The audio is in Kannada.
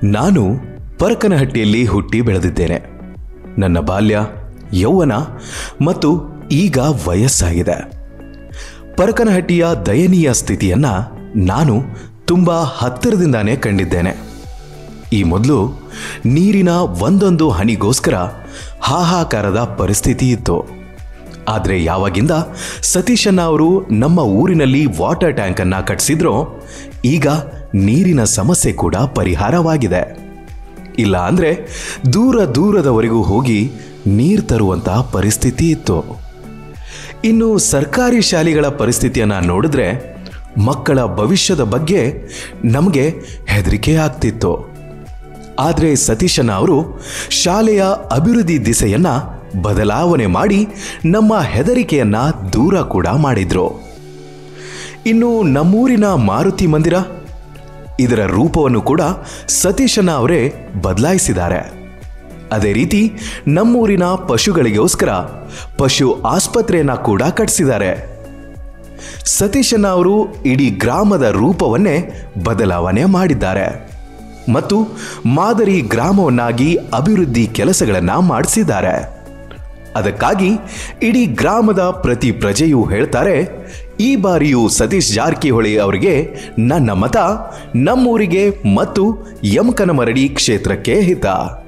ನಾನು ಪರಕನಹಟ್ಟಿಯಲ್ಲಿ ಹುಟ್ಟಿ ಬೆಳೆದಿದ್ದೇನೆ ನನ್ನ ಬಾಲ್ಯ ಯೌವನ ಮತ್ತು ಈಗ ವಯಸ್ಸಾಗಿದೆ ಪರಕನಹಟ್ಟಿಯ ದಯನೀಯ ಸ್ಥಿತಿಯನ್ನ ನಾನು ತುಂಬ ಹತ್ತಿರದಿಂದಾನೇ ಕಂಡಿದ್ದೇನೆ ಈ ಮೊದಲು ನೀರಿನ ಒಂದೊಂದು ಹನಿಗೋಸ್ಕರ ಹಾಹಾಕಾರದ ಪರಿಸ್ಥಿತಿ ಇತ್ತು ಆದರೆ ಯಾವಾಗಿಂದ ಸತೀಶಣ್ಣ ಅವರು ನಮ್ಮ ಊರಿನಲ್ಲಿ ವಾಟರ್ ಟ್ಯಾಂಕನ್ನು ಕಟ್ಟಿಸಿದ್ರೋ ಈಗ ನೀರಿನ ಸಮಸ್ಯೆ ಕೂಡ ಪರಿಹಾರವಾಗಿದೆ ಇಲ್ಲ ಅಂದರೆ ದೂರ ದೂರದವರೆಗೂ ಹೋಗಿ ನೀರು ತರುವಂತಹ ಪರಿಸ್ಥಿತಿ ಇತ್ತು ಇನ್ನು ಸರ್ಕಾರಿ ಶಾಲೆಗಳ ಪರಿಸ್ಥಿತಿಯನ್ನು ನೋಡಿದ್ರೆ ಮಕ್ಕಳ ಭವಿಷ್ಯದ ಬಗ್ಗೆ ನಮಗೆ ಹೆದರಿಕೆ ಆಗ್ತಿತ್ತು ಆದರೆ ಸತೀಶಣ್ಣ ಅವರು ಶಾಲೆಯ ಅಭಿವೃದ್ಧಿ ದಿಸೆಯನ್ನ ಬದಲಾವಣೆ ಮಾಡಿ ನಮ್ಮ ಹೆದರಿಕೆಯನ್ನ ದೂರ ಕೂಡ ಮಾಡಿದ್ರು ಇನ್ನು ನಮ್ಮೂರಿನ ಮಾರುತಿ ಮಂದಿರ ಇದರ ರೂಪವನ್ನು ಕೂಡ ಸತೀಶಣ್ಣ ಅವರೇ ಬದಲಾಯಿಸಿದ್ದಾರೆ ಅದೇ ರೀತಿ ನಮ್ಮೂರಿನ ಪಶುಗಳಿಗೋಸ್ಕರ ಪಶು ಆಸ್ಪತ್ರೆಯನ್ನ ಕೂಡ ಕಟ್ಟಿಸಿದ್ದಾರೆ ಸತೀಶಣ್ಣ ಅವರು ಇಡೀ ಗ್ರಾಮದ ರೂಪವನ್ನೇ ಬದಲಾವಣೆ ಮಾಡಿದ್ದಾರೆ ಮತ್ತು ಮಾದರಿ ಗ್ರಾಮವನ್ನಾಗಿ ಅಭಿವೃದ್ಧಿ ಕೆಲಸಗಳನ್ನು ಮಾಡಿಸಿದ್ದಾರೆ ಅದಕ್ಕಾಗಿ ಇಡೀ ಗ್ರಾಮದ ಪ್ರತಿ ಪ್ರಜೆಯೂ ಹೇಳ್ತಾರೆ ಈ ಬಾರಿಯೂ ಸತೀಶ್ ಜಾರಕಿಹೊಳಿ ಅವರಿಗೆ ನನ್ನ ಮತ ನಮ್ಮೂರಿಗೆ ಮತ್ತು ಯಮಕನಮರಡಿ ಕ್ಷೇತ್ರಕ್ಕೆ ಹಿತ